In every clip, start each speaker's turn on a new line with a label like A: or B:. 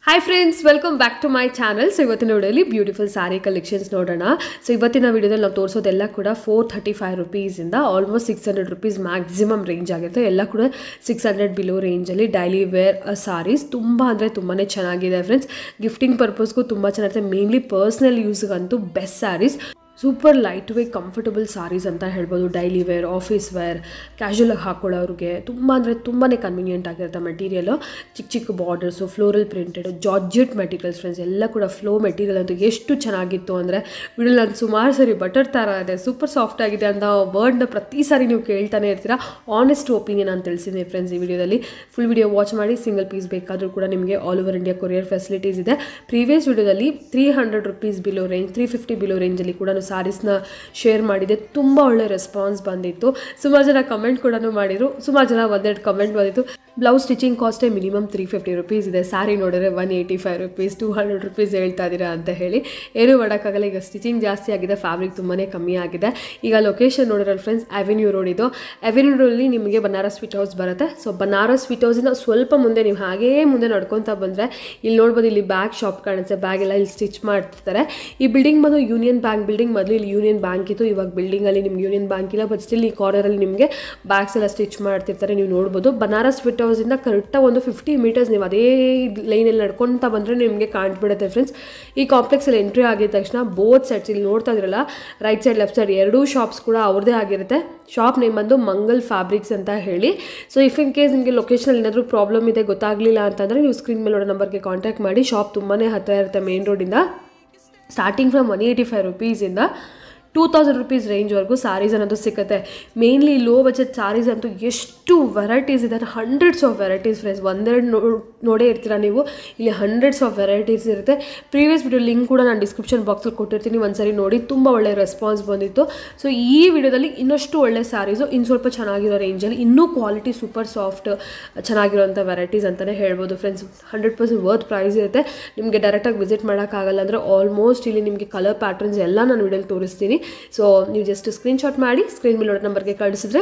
A: Hi friends welcome back to my channel so ಇವತ್ತಿನ ವಿಡಿಯೋಲಿ beautiful sari collections ನೋಡೋಣ so ಇವತ್ತಿನ ವಿಡಿಯೋದಲ್ಲಿ ನಾವು ತೋರಿಸೋದೆಲ್ಲ ಕೂಡ ಫೋರ್ ಥರ್ಟಿ ಫೈವ್ ರುಪೀಸಿಂದ almost six hundred rupees maximum range ಆಗುತ್ತೆ ಎಲ್ಲ ಕೂಡ ಸಿಕ್ಸ್ ಹಂಡ್ರೆಡ್ ಬಿಲೋ ರೇಂಜಲ್ಲಿ ಡೈಲಿ ವೇರ್ ಸಾರೀಸ್ ತುಂಬ ಅಂದರೆ ತುಂಬಾ ಚೆನ್ನಾಗಿದೆ ಫ್ರೆಂಡ್ಸ್ ಗಿಫ್ಟಿಂಗ್ ಪರ್ಪಸ್ಗೂ ತುಂಬ ಚೆನ್ನಾಗಿರುತ್ತೆ ಮೇನ್ಲಿ ಪರ್ಸ್ನಲ್ ಯೂಸ್ಗಂತೂ best saris super lightweight comfortable saris ಅಂತ ಹೇಳ್ಬೋದು ಡೈಲಿ ವೇರ್ ಆಫೀಸ್ ವೇರ್ ಕ್ಯಾಶುಯಲಾಗಿ ಹಾಕೊಳ್ಳೋರಿಗೆ ತುಂಬ ಅಂದರೆ ತುಂಬಾ ಕನ್ವೀನಿಯೆಂಟ್ ಆಗಿರುತ್ತೆ ಮೆಟೀರಿಯಲು ಚಿಕ್ಕ ಚಿಕ್ಕ borders floral printed georgette materials friends ಎಲ್ಲ ಕೂಡ ಫ್ಲೋ ಮೆಟೀರಿಯಲ್ ಅಂತೂ ಎಷ್ಟು ಚೆನ್ನಾಗಿತ್ತು ಅಂದರೆ ವಿಡಿಯೋಲಿ ನಾನು ಸುಮಾರು ಸರಿ ಬಟರ್ ಥರ ಇದೆ ಸೂಪರ್ ಸಾಫ್ಟ್ ಆಗಿದೆ ಅಂತ ವರ್ಡ್ನ ಪ್ರತಿ ಸಾರಿ ನೀವು ಕೇಳ್ತಾನೆ ಇರ್ತೀರಾ ಆನೆಸ್ಟ್ ಒಪಿನಿಯನ್ ಅಂತ ತಿಳಿಸಿದ್ದೀನಿ ಫ್ರೆಂಡ್ಸ್ ಈ ವಿಡಿಯೋದಲ್ಲಿ ಫುಲ್ ವಿಡಿಯೋ ವಾಚ್ ಮಾಡಿ ಸಿಂಗಲ್ ಪೀಸ್ ಬೇಕಾದರೂ ಕೂಡ ನಿಮಗೆ all over India courier facilities ಇದೆ ಪ್ರೀವಿಯಸ್ ವಿಡಿಯೋದಲ್ಲಿ three hundred rupees below range three fifty below ರೇಂಜಲ್ಲಿ ಕೂಡ ಸಾರೀಸ್ನ ಶೇರ್ ಮಾಡಿದೆ ತುಂಬ ಒಳ್ಳೆ ರೆಸ್ಪಾನ್ಸ್ ಬಂದಿತ್ತು ಸುಮಾರು ಜನ ಕಮೆಂಟ್ ಕೂಡ ಮಾಡಿದರು ಸುಮಾರು ಜನ ಒಂದೆರಡು ಕಮೆಂಟ್ ಬಂದಿತ್ತು ಬ್ಲೌಸ್ ಸ್ಟಿಚಿಂಗ್ ಕಾಸ್ಟೇ ಮಿನಿಮಮ್ ತ್ರೀ ಫಿಫ್ಟಿ ರುಪೀಸ್ ಇದೆ ಸ್ಯಾರಿ ನೋಡಿದ್ರೆ one eighty five rupees two hundred rupees ಹೇಳ್ತಾ ಇದ್ದೀರಾ ಅಂತ ಹೇಳಿ ಏನೂ ಮಾಡೋಕ್ಕಾಗಲ್ಲ ಈಗ ಸ್ಟಿಚಿಂಗ್ ಜಾಸ್ತಿ ಆಗಿದೆ ಫ್ಯಾಬ್ರಿಕ್ ತುಂಬಾ ಕಮ್ಮಿ ಆಗಿದೆ ಈಗ ಲೊಕೇಶನ್ ನೋಡಿರಲ್ಲ ಫ್ರೆಂಡ್ಸ್ ಅವೆನ್ಯೂ ರೋಡ್ ಇದು ಅವೆನ್ಯೂ ರೋಡಲ್ಲಿ ನಿಮಗೆ ಬನಾರಸ್ ಸ್ವೀಟ್ ಹೌಸ್ ಬರುತ್ತೆ ಸೊ ಬನಾರಸ್ ಸ್ವೀಟ್ ಹೌಸಿಂದ ಸ್ವಲ್ಪ ಮುಂದೆ ನೀವು ಹಾಗೇ ಮುಂದೆ ನಡ್ಕೊತಾ ಬಂದರೆ ಇಲ್ಲಿ ನೋಡ್ಬೋದು ಇಲ್ಲಿ ಬ್ಯಾಗ್ ಶಾಪ್ ಕಾಣುತ್ತೆ ಬ್ಯಾಗ್ ಎಲ್ಲ ಇಲ್ಲಿ ಸ್ಟಿಚ್ ಮಾಡ್ತಿರ್ತಾರೆ ಈ ಬಿಲ್ಡಿಂಗ್ ಬಂದು ಯೂನಿಯನ್ ಬ್ಯಾಂಕ್ ಬಿಲ್ಡಿಂಗ್ ಮೊದಲು ಇಲ್ಲಿ ಯೂನಿಯನ್ ಬ್ಯಾಂಕ್ ಇತ್ತು ಇವಾಗ ಬಿಲ್ಡಿಂಗಲ್ಲಿ ನಿಮ್ಗೆ ಯೂನಿಯನ್ ಬ್ಯಾಂಕ್ ಇಲ್ಲ ಬಟ್ ಸ್ಟಿಲ್ ಈ ಕಾರ್ನರಲ್ಲಿ ನಿಮಗೆ ಬ್ಯಾಗ್ಸ್ ಎಲ್ಲ ಸ್ಟಿಚ್ ಮಾಡ್ತಿರ್ತಾರೆ ನೀವು ನೋಡ್ಬೋದು ಬನಾರಸ್ ಸ್ವೀಟ್ ಹೌಸಿಂದ ಕರೆಕ್ಟಾಗಿ ಒಂದು ಫಿಫ್ಟಿ ಮೀಟರ್ಸ್ ನೀವು ಅದೇ ಲೈನಲ್ಲಿ ನಡ್ಕೊತಾ ಬಂದರೆ ನಿಮಗೆ ಕಾಣ್ಬಿಡುತ್ತೆ ಫ್ರೆಂಡ್ಸ್ ಈ ಕಾಂಪ್ಲೆಕ್ಸಲ್ಲಿ ಎಂಟ್ರಿ ಆಗಿದ ತಕ್ಷಣ ಬೋತ್ ಸೈಡ್ಸ್ ಇಲ್ಲಿ ನೋಡ್ತಾ ಇದ್ರಲ್ಲ ರೈಟ್ ಸೈಡ್ ಲೆಫ್ಟ್ ಸೈಡ್ ಎರಡೂ ಶಾಪ್ಸ್ ಕೂಡ ಅವ್ರದ್ದೇ ಆಗಿರುತ್ತೆ ಶಾಪ್ ನೇಮ್ ಬಂದು ಮಂಗಲ್ ಫ್ಯಾಬ್ರಿಕ್ಸ್ ಅಂತ ಹೇಳಿ ಸೊ ಇಫ್ ಇನ್ ಕೇಸ್ ನಿಮಗೆ ಲೊಕೇಶನಲ್ಲಿ ಏನಾದರೂ ಪ್ರಾಬ್ಲಮ್ ಇದೆ ಗೊತ್ತಾಗಲಿಲ್ಲ ಅಂತಂದರೆ ನೀವು ಸ್ಕ್ರೀನ್ ಮೇಲೆ ನೋಡೋ ನಂಬರ್ಗೆ ಕಾಂಟ್ಯಾಕ್ಟ್ ಮಾಡಿ ಶಾಪ್ ತುಂಬಾ ಹತ್ತಿರ ಇರುತ್ತೆ ಮೇನ್ ರೋಡಿಂದ starting from one eighty five ರುಪೀಸಿಂದ ಟೂ ತೌಸಂಡ್ ರುಪೀಸ್ ರೇಂಜ್ವರೆಗೂ ಸಾರೀಸ್ ಅನ್ನೋದು ಸಿಗುತ್ತೆ ಮೇನ್ಲಿ ಲೋ ಬಜೆಟ್ ಸಾರೀಸ್ ಅಂತೂ ಎಷ್ಟು ವೆರೈಟೀಸ್ ಇದೆ ಹಂಡ್ರೆಡ್ಸ್ ಆಫ್ ವೆರೈಟೀಸ್ ಫ್ರೆಂಡ್ಸ್ ಒಂದೆರಡು ನೋ ನೋಡೇ ಇರ್ತೀರಾ ನೀವು ಇಲ್ಲಿ ಹಂಡ್ರೆಡ್ಸ್ ಆಫ್ ವೆರೈಟೀಸ್ ಇರುತ್ತೆ ಪ್ರೀವಿಯಸ್ ವಿಡಿಯೋ ಲಿಂಕ್ ಕೂಡ ನಾನು ಡಿಸ್ಕ್ರಿಪ್ಷನ್ ಬಾಕ್ಸಲ್ಲಿ ಕೊಟ್ಟಿರ್ತೀನಿ ಒಂದ್ಸರಿ ನೋಡಿ ತುಂಬ ಒಳ್ಳೆ ರೆಸ್ಪಾನ್ಸ್ ಬಂದಿತ್ತು ಸೊ ಈ ವಿಡಿಯೋದಲ್ಲಿ ಇನ್ನಷ್ಟು ಒಳ್ಳೆ ಸ್ಯಾರೀಸು ಇನ್ನು ಸ್ವಲ್ಪ ಚೆನ್ನಾಗಿರೋ ರೇಂಜಲ್ಲಿ ಇನ್ನೂ ಕ್ವಾಲಿಟಿ ಸೂಪರ್ ಸಾಫ್ಟ್ ಚೆನ್ನಾಗಿರೋಂಥ ವೆರೈಟೀಸ್ ಅಂತಲೇ ಹೇಳ್ಬೋದು friends hundred percent worth price ಇರುತ್ತೆ ನಿಮಗೆ ಡೈರೆಕ್ಟಾಗಿ ವಿಸಿಟ್ ಮಾಡೋಕ್ಕಾಗಲ್ಲ ಅಂದರೆ ಆಲ್ಮೋಸ್ಟ್ ಇಲ್ಲಿ ನಿಮಗೆ ಕಲರ್ ಪ್ಯಾಟರ್ನ್ಸ್ ಎಲ್ಲ ನಾನು ವಿಡಿಯೋಲಿ ತೋರಿಸ್ತೀನಿ ಸೊ ನೀವು ಜಸ್ಟ್ ಸ್ಕ್ರೀನ್ಶಾಟ್ ಮಾಡಿ ಸ್ಕ್ರೀನ್ ಮೇಲೆ ನಂಬರ್ಗೆ ಕಳಿಸಿದ್ರೆ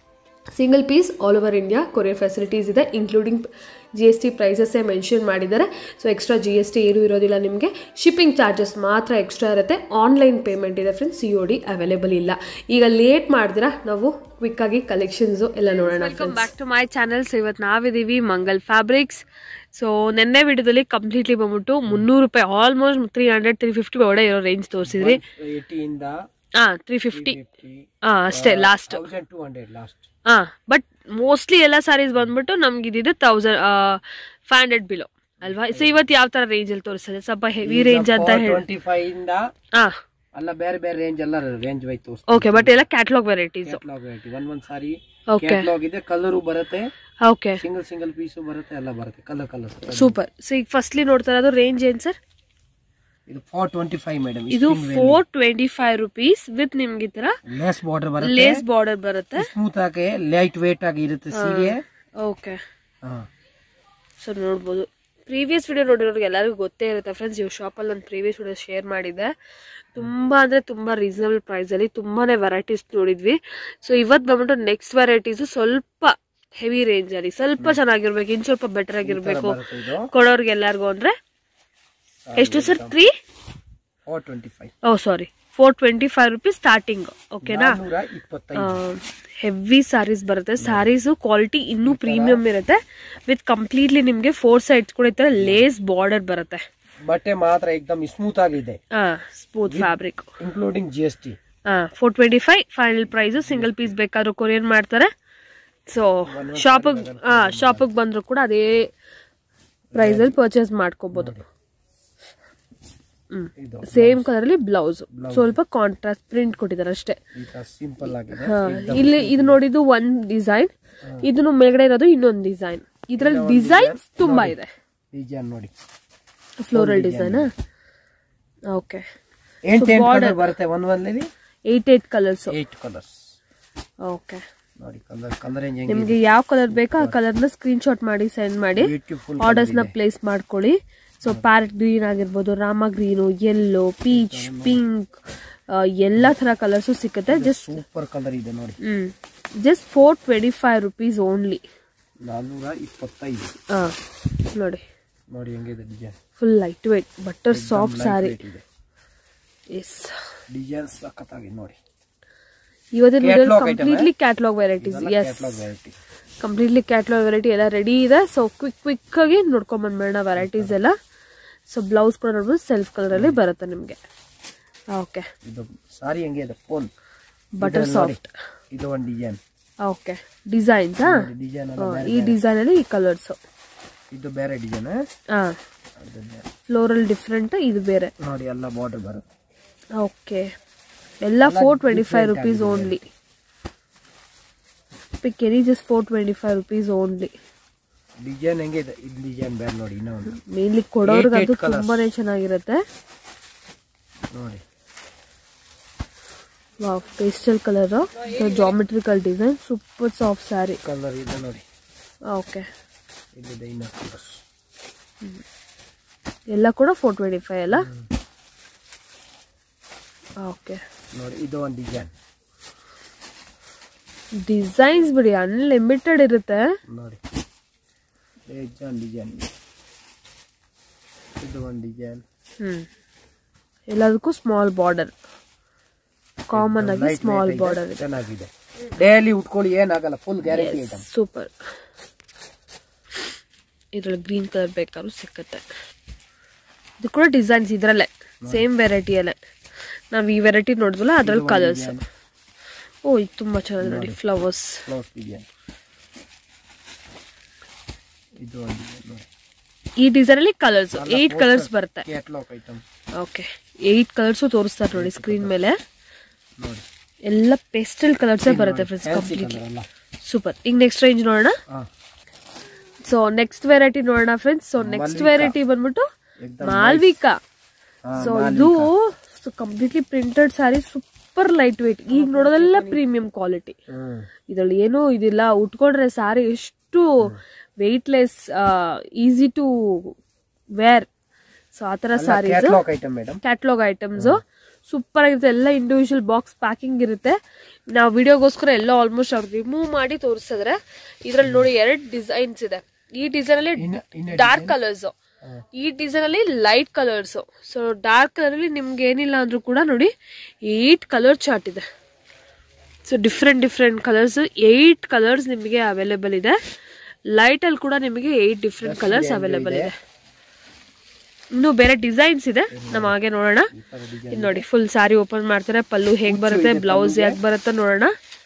A: single piece all over India courier facilities ಇದೆ ಇನ್ಕ್ಲೂಡಿಂಗ್ ಜಿ ಎಸ್ ಟಿ ಪ್ರೈಸಸ್ಸೇ ಮೆನ್ಷನ್ ಮಾಡಿದ್ದಾರೆ so extra G S T ಏನೂ ಇರೋದಿಲ್ಲ ನಿಮಗೆ ಶಿಪ್ಪಿಂಗ್ ಚಾರ್ಜಸ್ ಮಾತ್ರ ಎಕ್ಸ್ಟ್ರಾ ಇರುತ್ತೆ ಆನ್ಲೈನ್ ಪೇಮೆಂಟ್ ಇದೆ friends C O D available ಇಲ್ಲ ಈಗ ಲೇಟ್ ಮಾಡಿದಿರಾ ನಾವು ಕ್ವಿಕ್ಕಾಗಿ ಕಲೆಕ್ಷನ್ಸು ಎಲ್ಲ ನೋಡೋಣ welcome back to my channel so ಇವತ್ತು ನಾವಿದ್ದೀವಿ ಮಂಗಲ್ ಫ್ಯಾಬ್ರಿಕ್ಸ್ ಸೊ ನೆನ್ನೆ ವಿಡಿಯೋದಲ್ಲಿ ಕಂಪ್ಲೀಟ್ಲಿ ಬಂದ್ಬಿಟ್ಟು ಮುನ್ನೂರು ರೂಪಾಯಿ almost three hundred three fifty ಒಳಗಡೆ ಇರೋ ರೇಂಜ್ ತೋರಿಸಿದ್ರಿ
B: ಏಟಿಯಿಂದ
A: ಹಾ ತ್ರೀ ಫಿಫ್ಟಿ ಹಾ ಅಷ್ಟೇ last
B: thousand two hundred last
A: ಹಾ ಬಟ್ ಮೋಸ್ಟ್ಲಿ ಎಲ್ಲ ಸಾರೀಸ್ ಬಂದ್ಬಿಟ್ಟು ನಮ್ಗೆ ಇದಿದೆ ತೌಸಂಡ್ ಫೈವ್ ಹಂಡ್ರೆಡ್ ಬಿಲೋ ಅಲ್ವಾ ಸೊ ಇವತ್ತು ಯಾವ ತರ ರೇಂಜ್ ಅಲ್ಲಿ ತೋರಿಸ್ತದೆ ಸ್ವಲ್ಪ ಹೆವಿ ರೇಂಜ್ ಅಂತ ಹೇಳಿ
B: ಟ್ವೆಂಟಿ ಫೈವ್ ಇಂದ
A: ಹಾ
B: ಅಲ್ಲ ಬೇರೆ ಬೇರೆ ರೇಂಜ್ ಎಲ್ಲ ರೇಂಜ್ ವೈಸ್
A: ಓಕೆ ಬಟ್ ಎಲ್ಲ ಕ್ಯಾಟ್ಲಾಗ್ ವೆರೈಟೀಸ್
B: ಕ್ಯಾಟ್ಲಾಗ್ ವೆರೈಟಿ ಒಂದ್ ಒಂದ್ ಸಾರಿ
A: ಓಕೆ
B: ಕ್ಯಾಟ್ಲಾಗ್ ಇದೆ ಕಲರು ಬರುತ್ತೆ
A: ಓಕೆ
B: ಸಿಂಗಲ್ ಸಿಂಗಲ್ ಪೀಸು ಬರುತ್ತೆ ಎಲ್ಲ ಬರುತ್ತೆ ಕಲರ್ ಕಲರ್
A: ಸೂಪರ್ ಸೊ ಈಗ ಫಸ್ಟ್ಲಿ ನೋಡ್ತಾ ಇರೋದು ರೇಂಜ್ ಏನ್ ಸರ್
B: ಇದು ಫೋರ್ ಟ್ವೆಂಟಿ ಫೈವ್ ಮೇಡಮ್
A: ಇದು four twenty five rupees with ನಿಮ್ಗೆ ಈ ತರ
B: ಲೇಸ್ ಬಾರ್ಡರ್ ಬರುತ್ತೆ
A: ಲೇಸ್ ಬಾರ್ಡರ್ ಬರುತ್ತೆ
B: ಸ್ಮೂತ್ ಆಗಿ ಲೈಟ್ ವೇಟ್ ಆಗಿ ಇರುತ್ತೆ ಸೀರೆ
A: ಓಕೆ
B: ಹಾ.
A: ಸೊ ನೋಡ್ಬೋದು ಪ್ರೀವಿಯಸ್ ವಿಡಿಯೋ ನೋಡಿರೋರಿಗೆ ಎಲ್ಲರಿಗೂ ಗೊತ್ತೇ ಇರುತ್ತೆ ಫ್ರೆಂಡ್ಸ್ ಇವ್ ಶಾಪಲ್ಲಿ ಒಂದು ಪ್ರೀವಿಯಸ್ ವಿಡಿಯೋ ಶೇರ್ ಮಾಡಿದ್ದೆ ತುಂಬ ಅಂದರೆ ತುಂಬ ರೀಸನಬಲ್ ಪ್ರೈಸಲ್ಲಿ ತುಂಬಾ ವೆರೈಟೀಸ್ ನೋಡಿದ್ವಿ ಸೊ ಇವತ್ತು ಬಂದ್ಬಿಟ್ಟು ನೆಕ್ಸ್ಟ್ ವೆರೈಟೀಸು ಸ್ವಲ್ಪ ಹೆವಿ ರೇಂಜಲ್ಲಿ ಸ್ವಲ್ಪ ಚೆನ್ನಾಗಿರ್ಬೇಕು ಇನ್ನು ಸ್ವಲ್ಪ ಬೆಟರ್ ಆಗಿರ್ಬೇಕು
B: ಬರುತ್ತೆ ಇದು
A: ಕೊಡೋರ್ಗೆ ಎಲ್ಲರಿಗೂ ಅಂದರೆ ಎಷ್ಟು sir three
B: four twenty five
A: oh sorry four twenty five rupees starting ಓಕೆನಾ
B: ನೂರ ಇಪ್ಪತ್ತೈದು
A: ಹೆವಿ ಸ್ಯಾರೀಸ್ ಬರುತ್ತೆ ಸ್ಯಾರೀಸು ಕ್ವಾಲಿಟಿ ಇನ್ನೂ ಪ್ರೀಮಿಯಂ ಇರುತ್ತೆ ವಿತ್ ಕಂಪ್ಲೀಟ್ಲಿ ನಿಮಗೆ ಫೋರ್ ಸೈಡ್ಸ್ ಕೂಡ ಈ ಥರ ಲೇಸ್ ಬಾರ್ಡರ್ ಬರುತ್ತೆ
B: ಬಟ್ಟೆ ಮಾತ್ರ ಎಕ್ದಮ್ ಸ್ಮೂತ್ ಆಗಿದೆ
A: smooth fabric
B: including G S T
A: four twenty five final price single piece ಬೇಕಾದ್ರೂ ಕೊರಿಯರ್ ಮಾಡ್ತಾರೆ ಸೊ ಶಾಪಿಗೆ ಶಾಪಿಗೆ ಬಂದ್ರು ಕೂಡ ಅದೇ ಪ್ರೈಸಲ್ಲಿ ಪರ್ಚೇಸ್ ಮಾಡ್ಕೋಬಹುದು
B: ಇದು
A: ಸೇಮ್ ಕಲರಲ್ಲಿ ಬ್ಲೌಸ್ ಸ್ವಲ್ಪ ಕಾಂಟ್ರಾಸ್ಟ್ ಪ್ರಿಂಟ್ ಕೊಟ್ಟಿದ್ದಾರೆ ಅಷ್ಟೇ
B: ಈ ತರ ಸಿಂಪಲ್ ಆಗಿದೆ
A: ಹಾ, ಇಲ್ಲಿ ಇದು ನೋಡಿದ್ದು ಒಂದ್ ಡಿಸೈನ್ ಇದನ್ನು ಮೇಲ್ಗಡೆ ಇರೋದು ಇನ್ನೊಂದು ಡಿಸೈನ್ ಇದ್ರಲ್ಲಿ ಡಿಸೈನ್ಸ್ ತುಂಬಾ ಇದೆ
B: ಡಿಸೈನ್ ನೋಡಿ
A: ಫ್ಲೋರಲ್ ಡಿಸೈನ್ ಓಕೆ
B: ಎಂಟ್ ಎಂಟ್ ಕಲರ್ ಬರುತ್ತೆ ಒಂದ್ ಒಂದಲ್ಲಿ
A: eight eight colours
B: eight colours
A: okay
B: ನೋಡಿ ಕಲರ್ ಕಲರ್ ಹೆಂಗೆ
A: ನಿಮ್ಗೆ ಯಾವ ಕಲರ್ ಬೇಕೋ ಆ ಕಲರ್ನ ಸ್ಕ್ರೀನ್ ಶಾಟ್ ಮಾಡಿ ಸೆಂಡ್ ಮಾಡಿ
B: ಬ್ಯೂಟಿಫುಲ್
A: ಆರ್ಡರ್ಸ್ ನ ಪ್ಲೇಸ್ ಮಾಡ್ಕೊಳ್ಳಿ ಸೊ ಪ್ಯಾರೆಟ್ ಗ್ರೀನ್ ಆಗಿರ್ಬೋದು Rama green yellow peach pink ಎಲ್ಲಾ ತರ ಕಲರ್ಸು ಸಿಕ್ಕುತ್ತೆ ಜಸ್ಟ್
B: ಸೂಪರ್ ಕಲರ್ ಇದೆ ನೋಡಿ
A: hmm just four twenty five rupees only
B: ನಾನ್ನೂರ ಇಪ್ಪತ್ತೈದು
A: ಹಾ ನೋಡಿ
B: ನೋಡಿ ಹೆಂಗಿದೆ design
A: full light weight butter soft sari
B: ಇದೆ
A: ಎಸ್
B: ಡಿಸೈನ್ ಸಖತ್ತಾಗಿದೆ ನೋಡಿ
A: ಇವತ್ತಿನ video
B: Catalog item,
A: completely catalogue varieties yes
B: catalogue variety
A: completely catalogue variety ಎಲ್ಲ ರೆಡಿ ಇದೆ ಸೊ ಕ್ವಿಕ್ ಕ್ವಿಕ್ ಆಗಿ ನೋಡ್ಕೊಂಡ್ ಬಂದ್ಬೇಡ ವೆರೈಟೀಸ್ ಎಲ್ಲ ಸೊ ಬ್ಲೌಸ್ ಕೂಡ ನೋಡ್ಬೋದು ಸೆಲ್ಫ್ ಕಲರ್ ಅಲ್ಲಿ ಬರುತ್ತೆ ನಿಮ್ಗೆ ಓಕೆ
B: ಇದು ಸಾರಿ ಹೆಂಗೆ ಇದೆ ಫೋನ್
A: ಬಟರ್ ಸಾಫ್ಟ್
B: ಇದು ಒಂದು ಡಿಸೈನ್
A: ಓಕೆ ಡಿಸೈನ್ಸ್ ಹಾ
B: ಡಿಸೈನ್
A: ಈ ಡಿಸೈನ್ ಅಲ್ಲಿ ಈ ಕಲರ್ಸ್
B: ಇದು ಬೇರೆ ಡಿಸೈನ್
A: ಹಾ ಫ್ಲೋರಲ್ ಡಿಫ್ರೆಂಟ್ ಇದು ಬೇರೆ
B: ನೋಡಿ ಎಲ್ಲ ಬಾರ್ಡರ್ ಬರುತ್ತೆ
A: ಓಕೆ ಎಲ್ಲ four twenty five rupees only pick any just four twenty five rupees only
B: design ಹೆಂಗೆ ಇದೆ ಇದು ಡಿಸೈನ್ ಬೇರೆ ನೋಡಿ ಇನ್ನೂ ಒಂದು
A: ಮೇನ್ಲಿ ಕೊಡೋರ್ಗಂತೂ
B: Eight, eight colours.
A: ತುಂಬಾನೇ ಚೆನ್ನಾಗಿರುತ್ತೆ
B: ನೋಡಿ
A: wow pastel colour geometrical design super soft sari
B: colour ಇದೆ ನೋಡಿ
A: ಓಕೆ
B: ಇಲ್ಲಿದೆ ಇನ್ನೂ ಕಲರ್ಸ್
A: ಎಲ್ಲ ಕೂಡ ಫೋರ್ ಟ್ವೆಂಟಿ ಫೈವ್ ಅಲ್ಲ ಓಕೆ
B: ನೋಡಿ ಇದು ಒಂದು ಡಿಸೈನ್
A: ಡಿಸೈನ್ಸ್ ಬಿಡಿ ಅನ್ಲಿಮಿಟೆಡ್ ಇರುತ್ತೆ
B: ನೋಡಿ ಬೇಜಾನ್ ಡಿಸೈನ್ ಇದು ಒಂದು ಡಿಸೈನ್
A: ಹ್ಮ್ ಎಲ್ಲದಕ್ಕೂ ಸ್ಮಾಲ್ ಬಾರ್ಡರ್ ಕಾಮನ್ ಆಗಿ ಸ್ಮಾಲ್ ಬಾರ್ಡರ್ ಇದೆ
B: ಚೆನ್ನಾಗಿದೆ ಡೈಲಿ ಉಟ್ಕೊಳ್ಳಿ ಏನಾಗಲ್ಲ ಫುಲ್ ಗ್ಯಾರಂಟಿ ಐಟಮ್
A: ಸೂಪರ್ ಇದ್ರಲ್ಲಿ ಗ್ರೀನ್ ಕಲರ್ ಬೇಕಾದ್ರೂ ಸಿಕ್ಕತ್ತೆ ಇದು ಕೂಡ ಡಿಸೈನ್ಸ್ ಇದ್ರಲ್ಲೇ ಸೇಮ್ ವೆರೈಟಿಯಲ್ಲೇ ನಾವು ಈ ವೆರೈಟಿ ನೋಡಿದ್ವಲ್ಲ ಅದ್ರಲ್ಲಿ ಕಲರ್ಸ್ ಓ ಇದು ತುಂಬಾ ಚೆನ್ನಾಗಿದೆ ನೋಡಿ ಫ್ಲವರ್ಸ್
B: ಕ್ಲೋಸ್ ಡಿಸೈನ್ ಇದು ಒಂದು ಡಿಸೈನ್ ನೋಡಿ
A: ಈ ಡಿಸೈನ್ ಅಲ್ಲಿ ಕಲರ್ಸ್ ಏಟ್ ಕಲರ್ಸ್ ಬರುತ್ತೆ
B: catalogue item
A: okay eight colours ತೋರಿಸ್ತಾರೆ ನೋಡಿ ಸ್ಕ್ರೀನ್ ಮೇಲೆ
B: ನೋಡಿ
A: ಎಲ್ಲ ಪೇಸ್ಟಲ್ ಕಲರ್ಸೇ ಬರುತ್ತೆ ಫ್ರೆಂಡ್ಸ್
B: ಫ್ಯಾನ್ಸಿ
A: ಕಂಪ್ಲೀಟ್ಲಿ
B: ಕಲರ್ ಅಲ್ಲ
A: ಸೂಪರ್ ಈಗ ನೆಕ್ಸ್ಟ್ ರೇಂಜ್ ನೋಡೋಣ
B: ಹಾಂ
A: ಸೊ ನೆಕ್ಸ್ಟ್ ವೆರೈಟಿ ನೋಡೋಣ ಫ್ರೆಂಡ್ಸ್ ಸೊ ನೆಕ್ಸ್ಟ್ ವೆರೈಟಿ ಬಂದ್ಬಿಟ್ಟು
B: ಎಕ್ದಮ್
A: ಮಾಲ್ವಿಕಾ
B: ಹಾ,
A: ಸೊ ಇದು completely printed sari super light weight ಈಗ ನೋಡೋದೆಲ್ಲ ಪ್ರೀಮಿಯಂ ಕ್ವಾಲಿಟಿ
B: ಹ್ಮ್
A: ಇದ್ರಲ್ಲಿ ಏನೂ ಇದಿಲ್ಲ ಉಟ್ಕೊಂಡ್ರೆ ಸ್ಯಾರಿ ಎಷ್ಟು weightless easy to wear so ಆ ಥರ saris
B: catalogue item madam
A: catalogue items super ಆಗಿರುತ್ತೆ ಎಲ್ಲ ಇಂಡಿವಿಜುವಲ್ ಬಾಕ್ಸ್ ಪ್ಯಾಕಿಂಗ್ ಇರುತ್ತೆ ನಾವು ವಿಡಿಯೋಗೋಸ್ಕರ ಎಲ್ಲ ಆಲ್ಮೋಸ್ಟ್ ಅವ್ರು ರಿಮೂವ್ ಮಾಡಿ ತೋರಿಸಿದ್ರೆ ಇದ್ರಲ್ಲಿ ನೋಡಿ ಎರಡು ಡಿಸೈನ್ಸ್ ಇದೆ ಈ ಡಿಸೈನ್ ಅಲ್ಲಿ
B: ಇನ್ನ ಇನ್ನ
A: ಡಾರ್ಕ್ ಕಲರ್ಸ್ ಈ ಡಿಸೈನ್ ಅಲ್ಲಿ light colours so dark colour ಅಲ್ಲಿ ನಿಮ್ಗೆ ಏನಿಲ್ಲ ಅಂದ್ರೂ ಕೂಡ ನೋಡಿ ಏಟ್ ಕಲರ್ ಚಾರ್ಟ್ ಇದೆ so different different colours eight colours ನಿಮಗೆ ಅವೈಲೇಬಲ್ ಇದೆ ಲೈಟ್ ಅಲ್ಲಿ ಕೂಡ ನಿಮಗೆ ಏಟ್ ಡಿಫ್ರೆಂಟ್ ಕಲರ್ಸ್ ಅವೈಲೇಬಲ್ ಇದೆ ಇನ್ನು ಬೇರೆ ಡಿಸೈನ್ಸ್ ಇದೆ ನಾವು ಹಾಗೆ ನೋಡೋಣ ಇದು ನೋಡಿ ಫುಲ್ ಸ್ಯಾರಿ ಓಪನ್ ಮಾಡ್ತಾರೆ ಪಲ್ಲು ಹೇಗ್ ಬರುತ್ತೆ ಬ್ಲೌಸ್ ಹೇಗ್ ಬರುತ್ತೆ ನೋಡೋಣ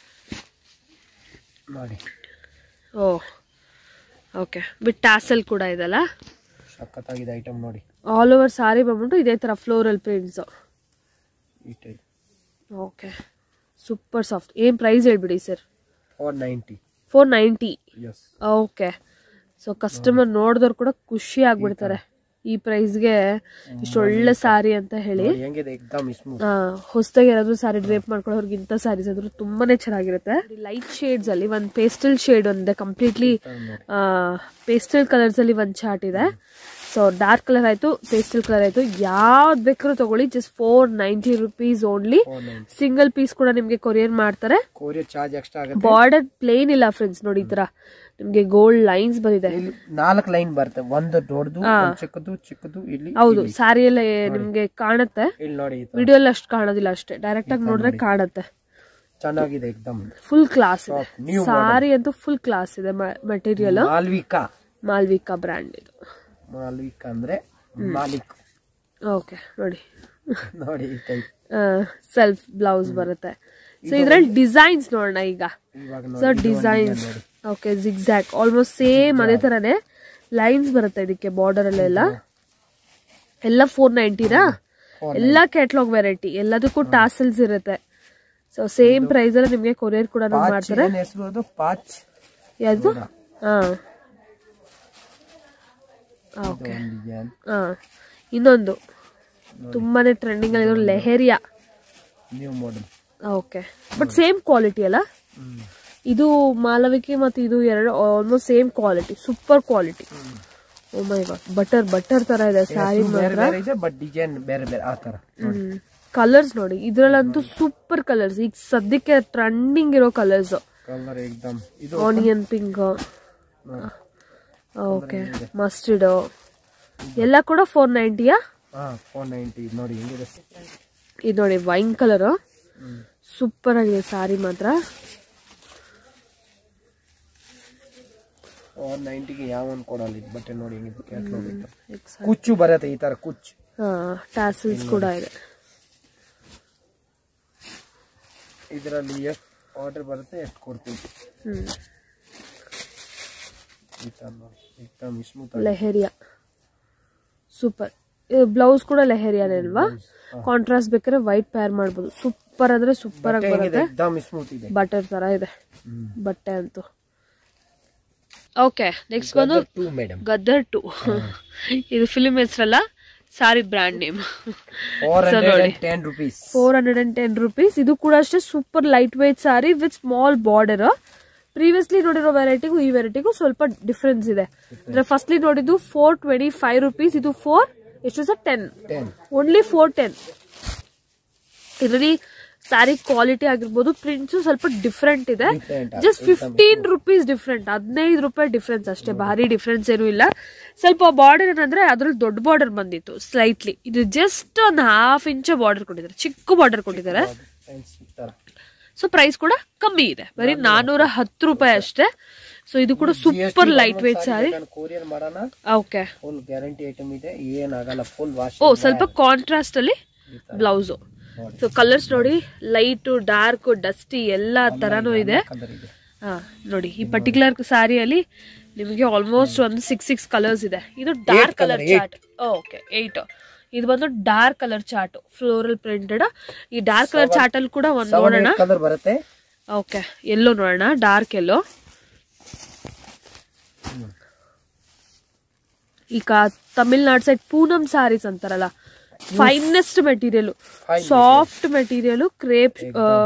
B: ನೋಡಿ
A: ಓ ಓಕೆ ಬಿಟ್ ಟ್ಯಾಸಲ್ ಕೂಡ ಇದೆಲ್ಲ
B: ಸಖತ್ತಾಗಿದೆ ಐಟಮ್ ನೋಡಿ
A: ಆಲ್ ಓವರ್ ಸಾರಿ ಬಂದ್ಬಿಟ್ಟು ಇದೇ ತರ ಫ್ಲೋರಲ್ ಪ್ರಿಂಟ್ಸ್
B: ಈ ಟೈಪ್
A: ಓಕೆ ಸೂಪರ್ ಸಾಫ್ಟ್ ಏನ್ ಪ್ರೈಸ್ ಹೇಳ್ಬಿಡಿ sir
B: four ninety
A: four ninety
B: yes
A: okay so customer ನೋಡಿದವ್ರು ಕೂಡ ಖುಷಿ ಆಗ್ಬಿಡ್ತಾರೆ ಈ ಪ್ರೈಸ್ಗೆ ಇಷ್ಟು ಒಳ್ಳೆ ಸಾರಿ ಅಂತ ಹೇಳಿ
B: ನೋಡಿ ಹೆಂಗಿದೆ ಎಕ್ದಮ್ ಸ್ಮೂತ್
A: ಹೊಸದಾಗಿ ಯಾರಾದ್ರೂ ಸಾರಿ ಡ್ರೇಪ್ ಮಾಡ್ಕೊಳ್ಳೋರ್ಗೆ ಇಂಥ ಸಾರೀಸ್ ಆದ್ರೂ ತುಂಬಾನೇ ಚೆನ್ನಾಗಿರುತ್ತೆ ಲೈಟ್ ಶೇಡ್ಸ್ ಅಲ್ಲಿ ಒಂದು ಪೇಸ್ಟಲ್ ಶೇಡ್ ಒಂದಿದೆ ಕಂಪ್ಲೀಟ್ಲಿ
B: ನೋಡಿ
A: ಪೇಸ್ಟಲ್ ಕಲರ್ಸ್ ಅಲ್ಲಿ ಒಂದು ಚಾರ್ಟ್ ಇದೆ ಸೊ ಡಾರ್ಕ್ ಕಲರ್ ಆಯ್ತು ಪೇಸ್ಟಲ್ ಕಲರ್ ಆಯ್ತು ಯಾವ್ದು ಬೇಕಾದ್ರೂ ತಗೊಳ್ಳಿ just four ninety rupees only
B: four ninety
A: single piece ಕೂಡ ನಿಮ್ಗೆ ಕೊರಿಯರ್ ಮಾಡ್ತಾರೆ
B: ಕೊರಿಯರ್ ಚಾರ್ಜ್ ಎಕ್ಸ್ಟ್ರಾ ಆಗುತ್ತೆ
A: ಬಾರ್ಡರ್ ಪ್ಲೇನ್ ಇಲ್ಲ ಫ್ರೆಂಡ್ಸ್ ನೋಡಿ ಈ ತರ ನಿಮ್ಗೆ ಗೋಲ್ಡ್ ಲೈನ್ಸ್ ಬಂದಿದೆ
B: ಇಲ್ಲಿ ನಾಲ್ಕು ಲೈನ್ ಬರುತ್ತೆ ಒಂದು ದೊಡ್ಡದು ಒಂದ್ ಚಿಕ್ಕದು ಚಿಕ್ಕದು ಇಲ್ಲಿ
A: ಹೌದು ಸ್ಯಾರಿ ಎಲ್ಲ ನಿಮ್ಗೆ ಕಾಣುತ್ತೆ
B: ಇಲ್ಲಿ ನೋಡಿ ಈ ತರ.
A: ವಿಡಿಯೋ ಅಲ್ಲಿ ಅಷ್ಟು ಕಾಣೋದಿಲ್ಲ ಅಷ್ಟೇ ಡೈರೆಕ್ಟ್ ಆಗಿ ನೋಡಿದ್ರೆ ಕಾಣುತ್ತೆ
B: ಚೆನ್ನಾಗಿದೆ ಎಕ್ದಮ್
A: ಫುಲ್ ಕ್ಲಾಸ್ ಇದೆ
B: Soft, new
A: ಸಾರಿ ಅಂತೂ ಫುಲ್ ಕ್ಲಾಸ್ ಇದೆ ಮೆಟೀರಿಯಲ್
B: ಮಾಲ್ವಿಕಾ
A: ಮಾಲ್ವಿಕಾ ಬ್ರ್ಯಾಂಡ್ ಇದು
B: ಮಾಲ್ವಿಕಾ ಅಂದ್ರೆ ಮಾಲಿಕ್
A: ಓಕೆ ನೋಡಿ
B: ನೋಡಿ ಈ ಟೈಪ್
A: ಸೆಲ್ಫ್ ಬ್ಲೌಸ್ ಬರುತ್ತೆ ಸೊ ಇದ್ರಲ್ಲಿ ಡಿಸೈನ್ಸ್ ನೋಡೋಣ ಈಗ
B: ಇವಾಗ
A: ಸೊ
B: ನೋಡಿ
A: designs okay zigzag almost same ಅದೇ ತರನೇ ಲೈನ್ಸ್ ಬರುತ್ತೆ ಇದಕ್ಕೆ ಬಾರ್ಡರ್ ಅಲ್ಲೆಲ್ಲ ಎಲ್ಲ ಫೋರ್ ನೈಂಟಿನಾ ಎಲ್ಲ ಕ್ಯಾಟ್ಲಾಗ್ ವೆರೈಟಿ ಎಲ್ಲದಕ್ಕೂ ಟಾಸಲ್ಸ್ ಇರುತ್ತೆ ಸೊ ಸೇಮ್ ಪ್ರೈಸ್ ಅಲ್ಲಿ ನಿಮ್ಗೆ ಕೊರಿಯರ್ ಕೂಡ
B: ಪಾಚ್
A: ಮಾಡ್ತಾರೆ
B: ಏನ್ ಹೆಸರು ಅದು ಪಾಚ್
A: ಯಾವುದು ಹಾ ಓಕೆ
B: ಒಂದು ಡಿಸೈನ್
A: ಹಾ ಇನ್ನೊಂದು ತುಂಬಾನೇ ಟ್ರೆಂಡಿಂಗ್ ಅಲ್ಲಿ lehariya
B: new model
A: okay but same quality ಅಲ್ಲ ಇದು ಮಾಲವಿಕೆ ಮತ್ತು ಇದು ಎರಡು almost same quality super quality oh my god butter butter ತರ ಇದೆ ಸ್ಯಾರಿ
B: ಬೇರೆ
A: ಮಾತ್ರ
B: ಬೇರೆ ಇದೆ ಬಟ್ ಡಿಸೈನ್ ಬೇರೆ ಬೇರೆ ಆ ತರ
A: ಕಲರ್ಸ್ ನೋಡಿ ಇದ್ರಲ್ಲಂತೂ ಸೂಪರ್ ಕಲರ್ಸ್ ಈಗ ಸದ್ಯಕ್ಕೆ ಟ್ರೆಂಡಿಂಗ್ ಇರೋ ಕಲರ್ಸ್
B: ಕಲರ್ ಎಕ್ದಮ್ ಇದು
A: ಆನಿಯನ್ ಪಿಂಕ್
B: ನೋಡಿ.
A: ಓಕೆ ಮಸ್ಟರ್ಡ್ ಎಲ್ಲ ಕೂಡ ಫೋರ್ ನೈಂಟಿಯಾ
B: ಹಾ ಫೋರ್ ನೈಂಟಿ ನೋಡಿ ಹೆಂಗಿದೆ
A: ಇದು ನೋಡಿ ವೈನ್ ಕಲರ್
B: ಹ್ಮ್
A: ಸೂಪರ್ ಆಗಿದೆ ಸಾರಿ ಮಾತ್ರ
B: ಫೋರ್ ನೈಂಟಿಗೆ ಯಾವ ಒಂದು ಕೊಡಲ್ಲ ಇದು ಬಟ್ಟೆ ನೋಡಿ ಹೆಂಗಿದೆ ಕ್ಯಾಟ್ಲಾಗ್ ಐತೆ ಕುಚ್ಚು ಬರುತ್ತೆ ಈ ತರ ಕುಚ್ಚು
A: ಟ್ಯಾಸಲ್ಸ್ ಕೂಡ ಇದೆ
B: ಇದರಲ್ಲಿ ಎಷ್ಟು ಆರ್ಡರ್ ಬರುತ್ತೆ ಎಷ್ಟು ಕೊಡ್ತೀವಿ
A: ಹ್ಮ್
B: ಈ ತರ ನೋಡಿ ಏಕ್ದಮ್ ಸ್ಮೂತ್
A: ಲೆಹರಿಯಾ ಸೂಪರ್ ಬ್ಲೌಸ್ ಕೂಡ ಲೆಹರಿಯಾನೇ ಅಲ್ವಾ ಕಾಂಟ್ರಾಸ್ಟ್ ಬೇಕಾದ್ರೆ ವೈಟ್ ಪೇರ್ ಮಾಡ್ಬೋದು ಸೂಪರ್ ಅಂದ್ರೆ ಸೂಪರ್ ಆಗಿ
B: ಹೆಂಗಿದೆ
A: ಬರುತ್ತೆ
B: ಏಕ್ದಮ್ ಸ್ಮೂತ್ ಇದೆ
A: ಬಟರ್ ತರ ಇದೆ
B: ಹ್ಮ್
A: ಬಟ್ಟೆ ಅಂತೂ ಓಕೆ ನೆಕ್ಸ್ಟ್ ಬಂದು
B: ಟೂ ಮೇಡಮ್
A: ಗದ್ದರ್ ಟು ಇದು ಫಿಲ್ಮ್ ಹೆಸರಲ್ಲ sari brand name
B: four
A: So
B: hundred
A: ನೋಡಿ.
B: And ten rupees
A: four hundred and ten rupees ಇದು ಕೂಡ ಅಷ್ಟೇ super light weight sari with small border previously ನೋಡಿರೋ ವೆರೈಟಿಗೂ ಈ ವೆರೈಟಿಗೂ ಸ್ವಲ್ಪ ಡಿಫ್ರೆನ್ಸ್ ಇದೆ ಅಂದ್ರೆ ಫಸ್ಟ್ಲಿ ನೋಡಿದ್ದು ಫೋರ್ ಟ್ವೆಂಟಿ ಫೈವ್ ರುಪೀಸ್ ಇದು ಫೋರ್ ಎಷ್ಟು sir ten
B: ten
A: only four ten ಇದರಲ್ಲಿ ಸ್ಯಾರಿ ಕ್ವಾಲಿಟಿ ಆಗಿರ್ಬೋದು ಪ್ರಿಂಟ್ಸ್ ಸ್ವಲ್ಪ ಡಿಫ್ರೆಂಟ್ ಇದೆ
B: Different ಆಗಿದೆ.
A: ಜಸ್ಟ್ ಫಿಫ್ಟೀನ್ ರುಪೀಸ್ ಡಿಫ್ರೆಂಟ್ ಹದಿನೈದು ರೂಪಾಯಿ ಡಿಫ್ರೆನ್ಸ್ ಅಷ್ಟೇ ಭಾರಿ ಡಿಫ್ರೆನ್ಸ್ ಏನೂ ಇಲ್ಲ ಸ್ವಲ್ಪ ಬಾರ್ಡರ್ ಏನಂದ್ರೆ ಅದ್ರಲ್ಲಿ ದೊಡ್ಡ ಬಾರ್ಡರ್ ಬಂದಿತ್ತು ಸ್ಲೈಟ್ಲಿ ಇದು ಜಸ್ಟ್ ಒಂದು ಹಾಫ್ ಇಂಚ್ ಬಾರ್ಡರ್ ಕೊಟ್ಟಿದ್ದಾರೆ ಚಿಕ್ಕ ಬಾರ್ಡರ್ ಕೊಟ್ಟಿದ್ದಾರೆ
B: ಈ ತರ
A: ಸೊ ಪ್ರೈಸ್ ಕೂಡ ಕಮ್ಮಿ ಇದೆ ಬರೀ ನಾನೂರ ಹತ್ತು ರೂಪಾಯಿ ಅಷ್ಟೇ ಸೊ ಇದು ಕೂಡ super light weight sari
B: courier ಮಾಡೋಣ
A: ಓಕೆ
B: ಫುಲ್ ಗ್ಯಾರಂಟಿ ಐಟಮ್ ಇದೆ ಏನಾಗಲ್ಲ ಫುಲ್ ವಾಶ್
A: ಓ ಸ್ವಲ್ಪ ಕಾಂಟ್ರಾಸ್ಟ್ ಅಲ್ಲಿ ಬ್ಲೌಸು ಸೊ ಕಲರ್ಸ್ ನೋಡಿ ಲೈಟ್ ಡಾರ್ಕ್ ಡಸ್ಟಿ ಎಲ್ಲಾ ತರಾನು ಇದೆ
B: ಕಲರ್ ಇದೆ
A: ಹಾ ನೋಡಿ ಈ ಪರ್ಟಿಕ್ಯುಲರ್ ಸಾರಿಯಲ್ಲಿ ನಿಮಗೆ ಆಲ್ಮೋಸ್ಟ್ ಒಂದು ಸಿಕ್ಸ್ ಸಿಕ್ಸ್ ಕಲರ್ಸ್ ಇದೆ ಇದು dark colour chart okay eight ಇದು ಬಂದು dark colour chart floral printed ಈ ಡಾರ್ಕ್ ಕಲರ್ ಚಾರ್ಟ್ ಅಲ್ಲಿ ಕೂಡ ಒಂದು
B: ಸೆವೆನ್
A: ನೋಡೋಣ
B: ಏಟ್ ಕಲರ್ ಬರುತ್ತೆ
A: ಓಕೆ ಎಲ್ಲೋ ನೋಡೋಣ ಡಾರ್ಕ್ ಎಲ್ಲೋ ಈಗ ತಮಿಳ್ನಾಡು ಸೈಡ್ ಪೂನಂ ಸಾರೀಸ್ ಅಂತಾರಲ್ಲ finest material soft material crepe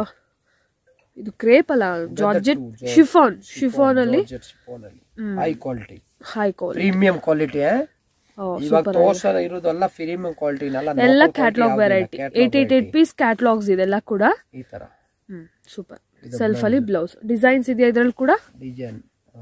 A: ಇದು ಕ್ರೇಪ್ ಅಲ್ಲ ಜಾರ್ಜೆಟ್ ಶಿಫಾನ್ ಶಿಫಾನ್ ಅಲ್ಲಿ
B: ಫೋನ್ ಅಲ್ಲಿ high quality
A: high quality
B: premium quality ಇವಾಗ ತೋರ್ಸ ಇರೋದೆಲ್ಲ ಪ್ರೀಮಿಯಂ ಕ್ವಾಲಿಟಿ
A: ಎಲ್ಲ catalogue variety eight eight eight piece catalogues ಇದೆಲ್ಲ ಕೂಡ
B: ಈ ತರ
A: ಹ್ಮ್ ಸೂಪರ್ ಸೆಲ್ಫ್ ಅಲ್ಲಿ ಬ್ಲೌಸ್ ಡಿಸೈನ್ಸ್ ಇದೆಯಾ ಇದ್ರಲ್ಲಿ ಕೂಡ
B: ಡಿಸೈನ್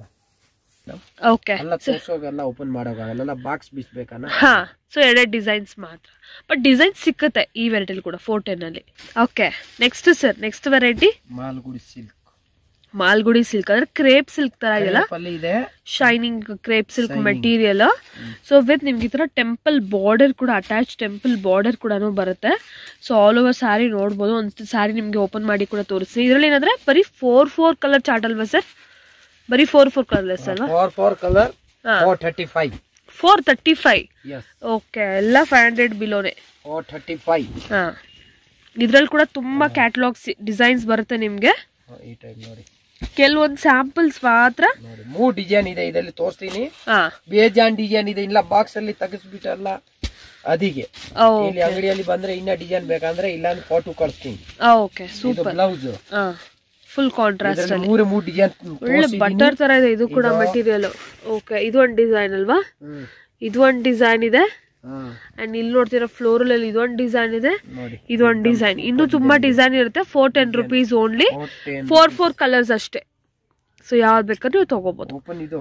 A: ಓಕೆ
B: ಎಲ್ಲ ತೋರ್ಸೋಗೆಲ್ಲ ಓಪನ್ ಮಾಡೋಕ್ಕಾಗಲ್ಲ ಬಾಕ್ಸ್ ಬಿಚ್ಬೇಕನ್ನ
A: ಹಾ ಸೊ ಎರಡೆರಡು ಡಿಸೈನ್ಸ್ ಮಾತ್ರ ಬಟ್ ಡಿಸೈನ್ ಸಿಕ್ಕತ್ತೆ ಈ ವೆರೈಟಿಲಿ ಕೂಡ ಫೋರ್ ಟೆನ್ ಅಲ್ಲಿ okay next sir next variety
B: Malgudi silk
A: Malgudi silk ಅಂದ್ರೆ ಕ್ರೇಪ್ ಸಿಲ್ಕ್ ತರ ಇದೆಯಲ್ಲ
B: ಅಲ್ಲಿ ಇದೆ
A: shining crepe silk material so with ನಿಮ್ಗೆ ಈ ತರ ಟೆಂಪಲ್ ಬಾರ್ಡರ್ ಕೂಡ ಅಟ್ಯಾಚ್ ಟೆಂಪಲ್ ಬಾರ್ಡರ್ ಕೂಡ ಬರುತ್ತೆ ಸೊ ಆಲ್ ಓವರ್ ಸ್ಯಾರಿ ನೋಡ್ಬೋದು ಒಂದು ಸ್ಯಾರಿ ನಿಮ್ಗೆ ಓಪನ್ ಮಾಡಿ ಕೂಡ ತೋರಿಸ್ತೀನಿ ಇದರಲ್ಲಿ ಏನಂದ್ರೆ ಬರೀ ಫೋರ್ ಫೋರ್ ಕಲರ್ ಚಾರ್ಟ್ ಅಲ್ವಾ ಸರ್ ಬರೀ ಫೋರ್ ಫೋರ್ ಕಲರ್ಲೆಸ್ ಅಲ್ವಾ
B: ಫೋರ್ ಫೋರ್ ಕಲರ್
A: ಹಾ.
B: Four thirty five
A: four thirty five
B: yes
A: okay ಎಲ್ಲ ಫೈವ್ ಹಂಡ್ರೆಡ್ ಬಿಲೋನೆ
B: ಫೋರ್ ಥರ್ಟಿ ಫೈವ್
A: ಹಾ ಇದ್ರಲ್ಲಿ ಕೂಡ ತುಂಬಾ ಕ್ಯಾಟಲಾಗ್ಸ್ ಡಿಸೈನ್ಸ್ ಬರುತ್ತೆ ನಿಮ್ಗೆ
B: ಈ ಟೈಪ್ ನೋಡಿ
A: ಕೆಲವೊಂದು ಸ್ಯಾಂಪಲ್ಸ್ ಮಾತ್ರ
B: ನೋಡಿ ಮೂರ್ ಡಿಸೈನ್ ಇದೆ ಇದರಲ್ಲಿ ತೋರಿಸ್ತೀನಿ
A: ಹಾ
B: ಬೇಜಾನ್ ಡಿಸೈನ್ ಇದೆ ಇಲ್ಲ ಬಾಕ್ಸ್ ಅಲ್ಲಿ ತೆಗಿಸ್ಬಿಟ್ಟಲ್ಲ ಅದಿಗೆ
A: ಓ
B: ಇಲ್ಲಿ ಅಂಗಡಿಯಲ್ಲಿ ಬಂದ್ರೆ ಇನ್ನ ಡಿಸೈನ್ ಬೇಕಂದ್ರೆ ಇಲ್ಲ ಫೋಟೋ ಕಳಿಸ್ತೀನಿ
A: ಓಕೆ
B: ಇದು
A: ಸೂಪರ್
B: ಬ್ಲೌಸ್
A: ಹಾ ಫುಲ್ ಕಾಂಟ್ರಾಸ್ಟ್
B: ಇದ್ರಲ್ಲಿ ಮೂರೇ ಮೂರ್ ಡಿಸೈನ್
A: ಒಳ್ಳೆ ಬಟರ್ ತರ ಇದೆ ಇದು ಕೂಡ ಮೆಟೀರಿಯಲ್ ಓಕೆ ಇದು ಒಂದು ಡಿಸೈನ್ ಅಲ್ವಾ
B: ಹ್ಮ್
A: ಇದು ಒಂದು ಡಿಸೈನ್ ಇದೆ
B: ಹಾ
A: ಅಂಡ್ ಇಲ್ಲಿ ನೋಡ್ತೀರಾ ಫ್ಲೋರಲ್ ಅಲ್ಲಿ ಇದೊಂದು ಡಿಸೈನ್ ಇದೆ
B: ನೋಡಿ
A: ಇದು ಒಂದು ಡಿಸೈನ್ ಇನ್ನು ತುಂಬಾ ಡಿಸೈನ್ ಇರುತ್ತೆ four ten rupees only
B: four ten
A: four four colours ಅಷ್ಟೇ ಸೊ ಯಾವ್ದು ಬೇಕಾದ್ರೆ ನೀವು ತಗೋಬಹುದು
B: ಓಪನ್ ಇದು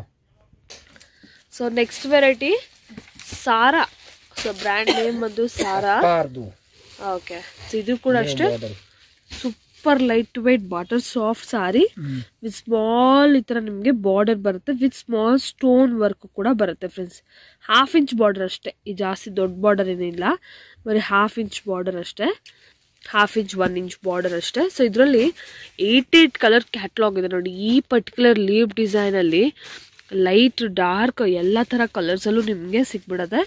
A: so next variety Sara so brand name ಬಂದು ಸಾರಾ
B: ಕಾರ್ದು
A: ಓಕೆ ಸೊ ಇದು ಕೂಡ ಅಷ್ಟೇ super light weight butter soft sari with small ಈ ಥರ ನಿಮಗೆ ಬಾರ್ಡರ್ ಬರುತ್ತೆ ವಿತ್ ಸ್ಮಾಲ್ ಸ್ಟೋನ್ ವರ್ಕ್ ಕೂಡ ಬರುತ್ತೆ ಫ್ರೆಂಡ್ಸ್ ಹಾಫ್ ಇಂಚ್ ಬಾರ್ಡರ್ ಅಷ್ಟೇ ಈ ಜಾಸ್ತಿ ದೊಡ್ಡ ಬಾರ್ಡರ್ ಏನಿಲ್ಲ ಬರೀ ಹಾಫ್ ಇಂಚ್ ಬಾರ್ಡರ್ ಅಷ್ಟೇ half inch one inch border ಅಷ್ಟೇ ಸೊ ಇದರಲ್ಲಿ ಏಯ್ಟ್ ಏಯ್ಟ್ ಕಲರ್ ಕ್ಯಾಟ್ಲಾಗ್ ಇದೆ ನೋಡಿ ಈ ಪರ್ಟಿಕ್ಯುಲರ್ ಲೀವ್ ಡಿಸೈನಲ್ಲಿ ಲೈಟ್ ಡಾರ್ಕ್ ಎಲ್ಲ ಥರ ಕಲರ್ಸಲ್ಲೂ ನಿಮಗೆ ಸಿಕ್ಬಿಡತ್ತೆ